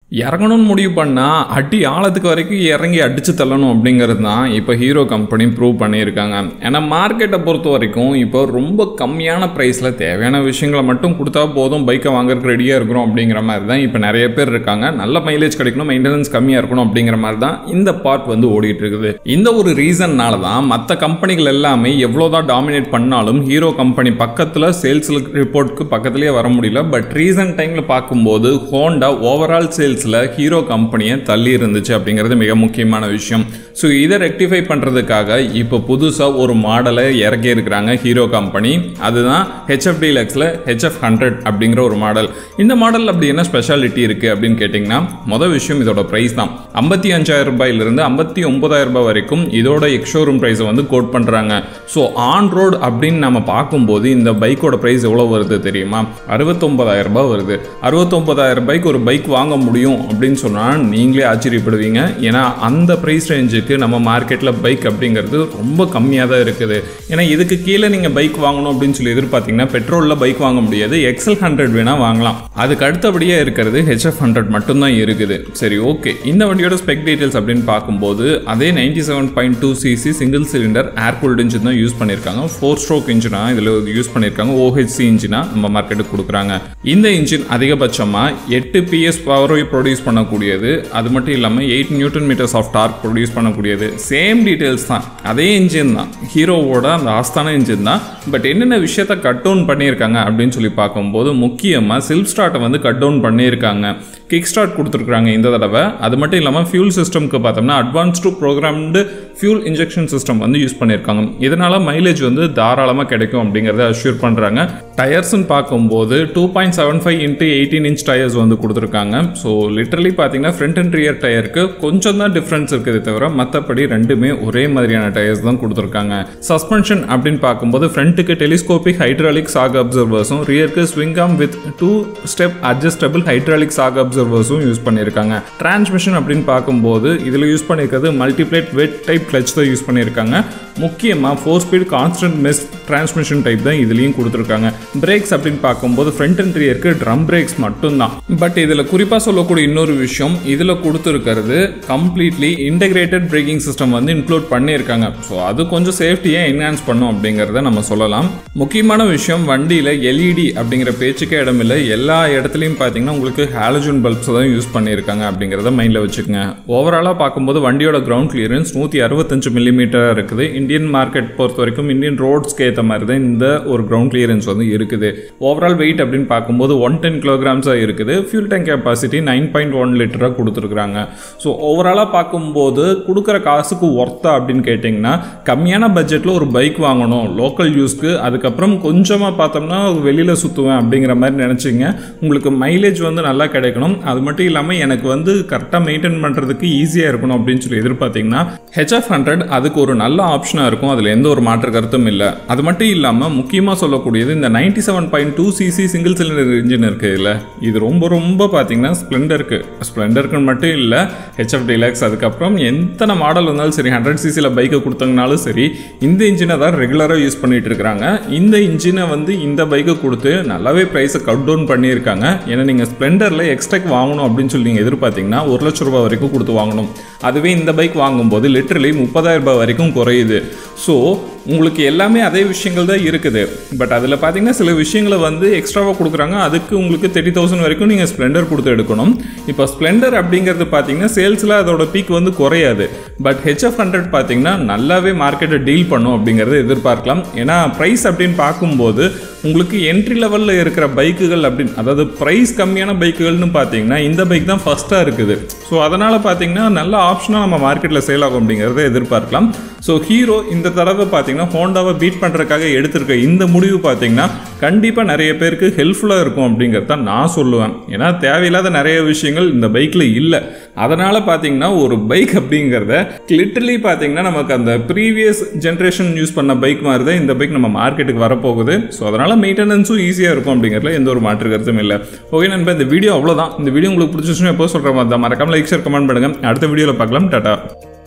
இறங்கணும்னு முடிவு பண்ணால் அடி ஆழத்துக்கு வரைக்கும் இறங்கி அடித்து தள்ளணும் அப்படிங்கிறது தான் இப்போ ஹீரோ கம்பெனி ப்ரூவ் பண்ணியிருக்காங்க ஏன்னா மார்க்கெட்டை பொறுத்த வரைக்கும் இப்போ ரொம்ப கம்மியான ப்ரைஸில் தேவையான விஷயங்களை மட்டும் கொடுத்தா போதும் பைக்கை வாங்குறதுக்கு ரெடியாக இருக்கிறோம் அப்படிங்கிற மாதிரி தான் இப்போ நிறைய பேர் இருக்காங்க நல்ல மைலேஜ் கிடைக்கணும் மெயின்டெனன்ஸ் கம்மியாக இருக்கணும் அப்படிங்கிற மாதிரி தான் இந்த பார்ட் வந்து ஓடிட்டு இருக்குது இந்த ஒரு ரீசன்னால தான் மற்ற கம்பெனிகள் எல்லாமே எவ்வளோதான் டாமினேட் பண்ணாலும் ஹீரோ கம்பெனி பக்கத்தில் சேல்ஸ் ரிப்போர்ட்க்கு பக்கத்துலேயே வர முடியல பட் ரீசன்ட் டைமில் பார்க்கும்போது ஹோண்டா ஓவரால் சேல்ஸில் ஹீரோ கம்பெனியை தள்ளி இருந்துச்சு அப்படிங்கிறது மிக முக்கியமான விஷயம் ஸோ இதை ரெக்டிஃபை பண்ணுறதுக்காக இப்போ புதுசாக ஒரு மாடலை இறக்கி இருக்கிறாங்க ஹீரோ கம்பெனி அதுதான் ஹெச்எஃப் டீலக்ஸில் ஹெச்எஃப் ஹண்ட்ரட் அப்படிங்கிற ஒரு மாடல் இந்த மாடல் அப்படி என்ன ஸ்பெஷாலிட்டி இருக்குது அப்படின்னு கேட்டிங்கன்னா மொதல் விஷயம் இதோட ப்ரைஸ் தான் ஐம்பத்தி அஞ்சாயிரம் ரூபாயிலிருந்து ஐம்பத்தி ஒன்பதாயிரம் ரூபாய் வரைக்கும் இதோட எக்ஷோரூம் ப்ரைஸை வந்து கோட் பண்ணுறாங்க ஸோ ஆன் ரோடு அப்படின்னு நம்ம பார்க்கும்போது இந்த பைக்கோட ப்ரைஸ் எவ்வளோ வருது தெரியுமா அறுபத்தொம்பதாயிரம் ரூபாய் வருது அறுபத்தொம்பதாயிரம் ரூபாய்க்கு ஒரு பைக் வாங்க முடியும் அப்படின்னு சொன்னால் நீங்களே ஆச்சரியப்படுவீங்க ஏன்னா அந்த ப்ரைஸ் ரேஞ்சுக்கு நம்ம மார்க்கெட்டில் பைக் அப்படிங்கிறது ரொம்ப கம்மியாக தான் இருக்குது ஏன்னா இதுக்கு கீழே நீங்கள் பைக் வாங்கணும் அப்படின்னு சொல்லி எதிர்பார்த்தீங்கன்னா பெட்ரோலில் பைக் வாங்க முடியாது எக்ஸல் ஹண்ட்ரட் வேணால் வாங்கலாம் அதுக்கு அடுத்தபடியாக இருக்கிறது ஹெச்எஃப் ஹண்ட்ரட் மட்டும்தான் இருக்குது சரி ஓகே இந்த வண்டியோட ஸ்பெக் டீட்டெயில்ஸ் அப்படின்னு பார்க்கும்போது அதே ninety seven point two cc single cylinder air cooled engine தான் யூஸ் பண்ணியிருக்காங்க ஃபோர் ஸ்ட்ரோக் இன்ஜினா இதில் யூஸ் பண்ணியிருக்காங்க ஓஹெச்சி இன்ஜினா நம்ம மார்க்கெட்டுக்கு கொடுக்குறாங்க இந்த இன்ஜின் அதிகபட்சமாக எட்டு பிஎஸ் பவரை ப்ரொடியூஸ் பண்ணக்கூடியது அது மட்டும் இல்லாமல் eight newton meters of torque produce பண்ணக்கூடியது சேம் டீட்டெயில்ஸ் தான் அதே இன்ஜின் தான் ஹீரோவோட அந்த ஆஸ்தான இன்ஜின் தான் பட் என்னென்ன விஷயத்த கட் டவுன் பண்ணியிருக்காங்க அப்படின்னு சொல்லி பார்க்கும்போது முக்கியமாக சில்ப் ஸ்டார்ட்டை வந்து கட் டவுன் பண்ணியிருக்காங்க கிக் ஸ்டார்ட் கொடுத்துருக்குறாங்க இந்த தடவை அது மட்டும் இல்லாமல் ஃபியூல் சிஸ்டம்க்கு பார்த்தோம்னா advanced programmed fuel injection system வந்து யூஸ் பண்ணியிருக்காங்க இதனால் மைலேஜ் வந்து தாராளமாக கிடைக்கும் அப்படிங்கிறத அஷ்யூர் பண்ணுறாங்க டயர்ஸ்னு பார்க்கும்போது two point seven five into eighteen inch tyres வந்து கொடுத்துருக்காங்க ஸோ லிட்டரலி பார்த்தீங்கன்னா ஃப்ரண்ட் அண்ட் ரியர் டயருக்கு கொஞ்சம் தான் டிஃப்ரென்ஸ் இருக்குது தவிர மற்றபடி ரெண்டுமே ஒரே மாதிரியான டயர்ஸ் தான் கொடுத்துருக்காங்க சஸ்பென்ஷன் அப்படின்னு பார்க்கும்போது ஃப்ரண்ட்டுக்கு டெலிஸ்கோபிக் ஹைட்ராலிக் சாக் அப்சர்வர்ஸும் ரியருக்கு swingarm with two step adjustable hydraulic shock அப்சர்வர்ஸும் யூஸ் பண்ணியிருக்காங்க டிரான்ஸ்மிஷன் அப்படின்னு பார்க்கும்போது இதில் யூஸ் பண்ணியிருக்கிறது மல்டிப்ளேட் வெட் டைப் கிளச் தான் யூஸ் பண்ணியிருக்காங்க முக்கியமாக four speed constant mesh transmission type தான் இதுலேயும் கொடுத்துருக்காங்க பிரேக்ஸ் அப்படின்னு பார்க்கும்போது ஃப்ரண்ட் அண்ட் ரியருக்கு ட்ரம் பிரேக்ஸ் மட்டும்தான் பட் இதில் குறிப்பாக சொல்லக்கூடிய இன்னொரு விஷயம் இதில் கொடுத்துருக்கிறது கம்ப்ளீட்லி இன்டகிரேட்டட் பிரேக்கிங் சிஸ்டம் வந்து இன்க்ளூட் பண்ணியிருக்காங்க ஸோ அது கொஞ்சம் சேஃப்டியை என்ஹான்ஸ் பண்ணும் அப்படிங்கிறத நம்ம சொல்லலாம் முக்கியமான விஷயம் வண்டியில் எல்இடி அப்படிங்கிற பேச்சுக்கே இடமில்லை எல்லா இடத்துலையும் பார்த்தீங்கன்னா உங்களுக்கு ஹாலஜன் பல்ப்ஸ் தான் யூஸ் பண்ணியிருக்காங்க அப்படிங்கிறத மைண்டில் வச்சுக்கோங்க ஓவராலாக பார்க்கும்போது வண்டியோட கிரவுண்ட் கிளியரன்ஸ் நூற்றி அறுபத்தஞ்சு மில்லிமீட்டர் இருக்குது இந்தியன் மார்க்கெட் பொறுத்த வரைக்கும் இந்தியன் ரோட்ஸ்க்கு ஏற்ற மாதிரி தான் இந்த ஒரு கிரவுண்ட் கிளியரன்ஸ் வந்து இருக்குது ஓவரால் வெயிட் அப்படின்னு பார்க்கும்போது ஒன் டென் கிலோகிராம்ஸாக இருக்குது fuel tank capacity nine point one லிட்டராக கொடுத்துருக்குறாங்க ஸோ ஓவராலாக பார்க்கும்போது கொடுக்குற காசுக்கு ஒர்த்தா அப்படின்னு கேட்டிங்கன்னா கம்மியான பட்ஜெட்டில் ஒரு பைக் வாங்கணும் லோக்கல் யூஸ்க்கு அதுக்கப்புறம் கொஞ்சமாக பார்த்தோம்னா வெளியில் சுற்றுவேன் அப்படிங்கிற மாதிரி நினச்சிங்க உங்களுக்கு மைலேஜ் வந்து நல்லா கிடைக்கணும் அது மட்டும் இல்லாமல் எனக்கு வந்து கரெக்டாக மெயின்டைன் பண்ணுறதுக்கு ஈஸியாக இருக்கணும் அப்படின்னு சொல்லி எதிர்பார்த்தீங்கன்னா ஹெச்எஃப் ஹண்ட்ரட் அதுக்கு ஒரு நல்ல ஆப்ஷனாக இருக்கும் அதில் எந்த ஒரு மாற்று கருத்தும் இல்லை அது மட்டும் இல்லாமல் முக்கியமாக சொல்லக்கூடியது இந்த ninety seven point two cc single cylinder engine இருக்குது இல்லை இது ரொம்ப ரொம்ப பார்த்தீங்கன்னா ஸ்ப்ளெண்டருக்கு ஸ்ப்ளெண்டருக்கு மட்டும் இல்லை ஹெச்எஃப் டிலக்ஸ் அதுக்கப்புறம் எத்தனை மாடல் வந்தாலும் சரி ஹண்ட்ரட் சிசியில் பைக்கை கொடுத்தாங்கனாலும் சரி இந்த இன்ஜினை தான் ரெகுலராக யூஸ் பண்ணிட்டு இருக்கிறாங்க இந்த இன்ஜினை வந்து இந்த பைக்கை கொடுத்து நல்லாவே ப்ரைஸை கட் டவுன் பண்ணியிருக்காங்க ஏன்னா நீங்கள் ஸ்ப்ளெண்டரில் எக்ஸ்ட்ராக் வாங்கணும் அப்படின்னு சொல்லி நீங்கள் எதிர்பார்த்தீங்கன்னா ஒரு லட்ச ரூபாய் வரைக்கும் கொடுத்து வாங்கணும் அதுவே இந்த பைக் வாங்கும்போது லிட்டரலி முப்பதாயிரம் ரூபாய் வரைக்கும் குறையுது ஸோ உங்களுக்கு எல்லாமே அதே விஷயங்கள் தான் இருக்குது பட் அதில் பார்த்தீங்கன்னா சில விஷயங்களை வந்து எக்ஸ்ட்ராவாக கொடுக்குறாங்க அதுக்கு உங்களுக்கு தேர்ட்டி தௌசண்ட் வரைக்கும் நீங்கள் ஸ்ப்ளெண்டர் கொடுத்து எடுக்கணும் இப்போ ஸ்ப்ளெண்டர் அப்படிங்கிறது பார்த்தீங்கன்னா சேல்ஸில் அதோட பீக் வந்து குறையாது பட் ஹெச்எஃப் ஹண்ட்ரட் பார்த்தீங்கன்னா நல்லாவே மார்க்கெட்டை டீல் பண்ணும் அப்படிங்கிறத எதிர்பார்க்கலாம் ஏன்னா ப்ரைஸ் அப்படின்னு பார்க்கும்போது உங்களுக்கு என்ட்ரி லெவலில் இருக்கிற பைக்குகள் அப்படின்னு அதாவது ப்ரைஸ் கம்மியான பைக்குகள்னு பார்த்தீங்கன்னா இந்த பைக் தான் ஃபஸ்ட்டாக இருக்குது ஸோ அதனால் பார்த்தீங்கன்னா நல்ல ஆப்ஷனாக நம்ம மார்க்கெட்டில் சேல் ஆகும் அப்படிங்கிறத எதிர்பார்க்கலாம் ஸோ ஹீரோ இந்த தடவை பார்த்தீங்கன்னா ஹோண்டாவை பீட் பண்ணுறதுக்காக எடுத்திருக்க இந்த முடிவு பார்த்தீங்கன்னா கண்டிப்பாக நிறைய பேருக்கு ஹெல்ப்ஃபுல்லாக இருக்கும் அப்படிங்கிறத நான் சொல்லுவேன் ஏன்னா தேவையில்லாத நிறைய விஷயங்கள் இந்த பைக்கில் இல்லை அதனால் பார்த்தீங்கன்னா ஒரு பைக் அப்படிங்கிறத லிட்டரலி பார்த்தீங்கன்னா நமக்கு அந்த ப்ரீவியஸ் ஜென்ரேஷன் யூஸ் பண்ண பைக் மாதிரி தான் இந்த பைக் நம்ம மார்க்கெட்டுக்கு வரப்போகுது ஸோ அதனால் மெயின்டெனன்ஸும் ஈஸியாக இருக்கும் அப்படிங்கிறதுல எந்த ஒரு மாற்று கருத்தும் இல்லை ஓகே நண்பா இந்த வீடியோ அவ்வளோதான் இந்த வீடியோ உங்களுக்கு பிடிச்சிச்சுன்னா எப்போ சொல்கிற மாதிரி தான் மறக்காம லைக் ஷேர் கமெண்ட் பண்ணுங்கள் அடுத்த வீடியோவில் பார்க்கலாம் டாட்டா